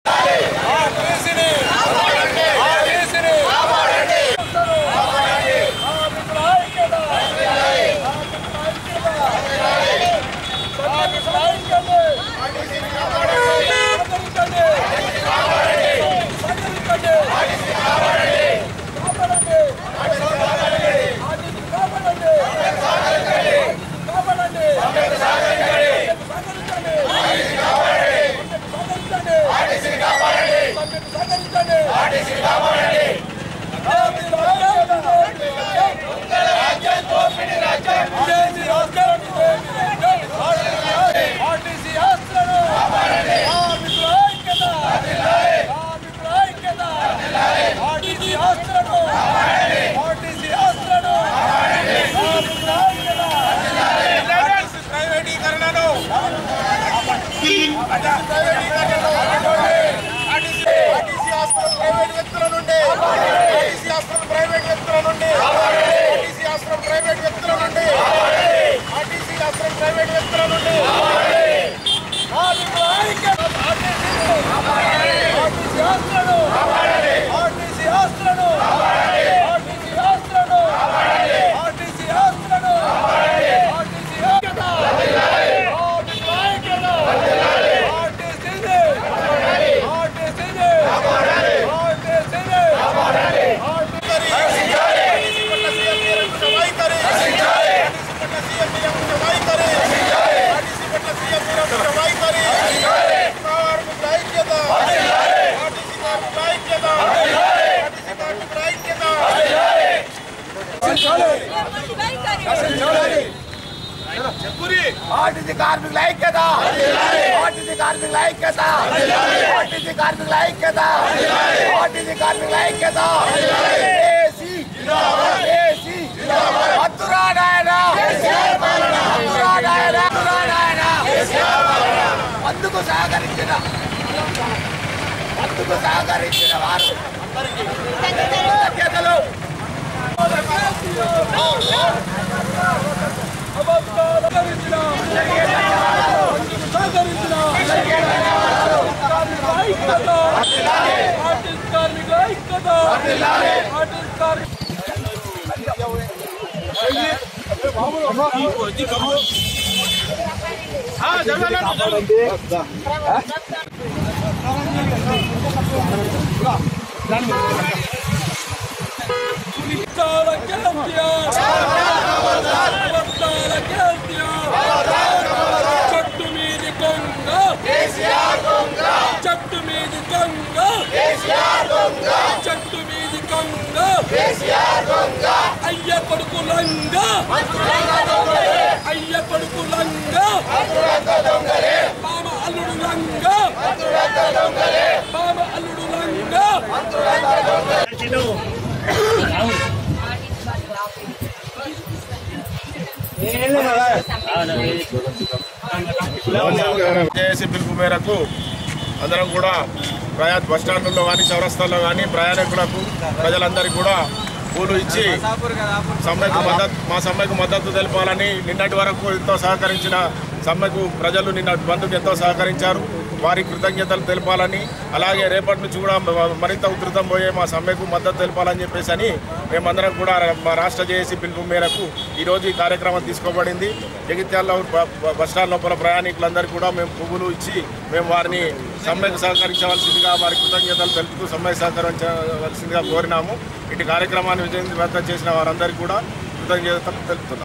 ప్రైవేటీకరణను ప్రైవేటీకరణను RTC ఆస్తులు private వ్యక్తుల నుండి ఆర్టీసీ ఆస్తులు ప్రైవేట్ వ్యక్తుల నుండి ఆర్టీసీ ఆస్తులు ప్రైవేట్ వ్యక్తుల నుండి ఆర్టీసీ ఆస్తులు ప్రైవేట్ వ్యక్తుల నుండి ఆర్టీసీ పట్ల సీఎం నిరంకుశ వైఖరి ఆర్టీసీ పట్ల సీఎం నిరంకుశ వైఖరి ఆర్టీసీ పట్ల సీఎం నిరంకుశ వైఖరి కార్మికుల ఐక్యత ఆర్టీసీ కార్మికుల ఐక్యత ఆర్టీసీ కార్మికుల ఐక్యత ఆర్టీసీ కార్మికుల ఐక్యత ఆర్టీసీ కార్మికుల ఐక్యత ఆర్టీసీ కార్మికుల ఐక్యత ఆర్టీసీ కార్మికుల ఐక్యత ఏసీ ఏసీ మత్తురా నాయన మత్తురా నాయన మత్తురా నాయన అందుకు సహకరించిన అందుకు సహకరించిన వారు కృతజ్ఞతలు చెట్టు మీది కొంగ చెట్టు మీది కొంగ చెట్టు మీది కొంగ అయ్య కొడుకు లంగ అయ్య కొడుకు లంగ మామ అల్లుడు లంగ మామ అల్లుడు లంగ జేఏసీ పిలుపు మేరకు అందరం కూడా ప్రయా బస్ స్టాండ్లో కానీ చౌరస్తాల్లో కానీ ప్రయాణికులకు ప్రజలందరికీ కూడా పూలు ఇచ్చి సమ్మెకు మద్దతు మా సమ్మెకు మద్దతు తెలపాలని నిన్నటి వరకు ఎంతో సహకరించిన సమ్మెకు ప్రజలు నిన్నటి బంధుకు ఎంతో సహకరించారు వారి కృతజ్ఞతలు తెలపాలని అలాగే రేపటి నుంచి కూడా మ- మరింత ఉధృతం పోయే మా సమ్మెకు మద్దతు తెలపాలని చెప్పేసి అని మేమందరం కూడా మా రాష్ట్ర జేఏసీ పిలుపు మేరకు ఈరోజు ఈ కార్యక్రమం తీసుకోబడింది జగిత్యాలలో బ- బ- బస్ స్టాండ్ లోపల ప్రయాణికులందరికీ కూడా మేము పువ్వులు ఇచ్చి మేము వారిని సమ్మెకు సహకరించవలసిందిగా వారి కృతజ్ఞతలు తెలుపుతూ సమ్మె సహకరించవలసిందిగా కోరినాము ఇటు కార్యక్రమాన్ని విజయవంతం చేసిన వారందరికీ కూడా కృతజ్ఞతలు తెలుపుతున్నాం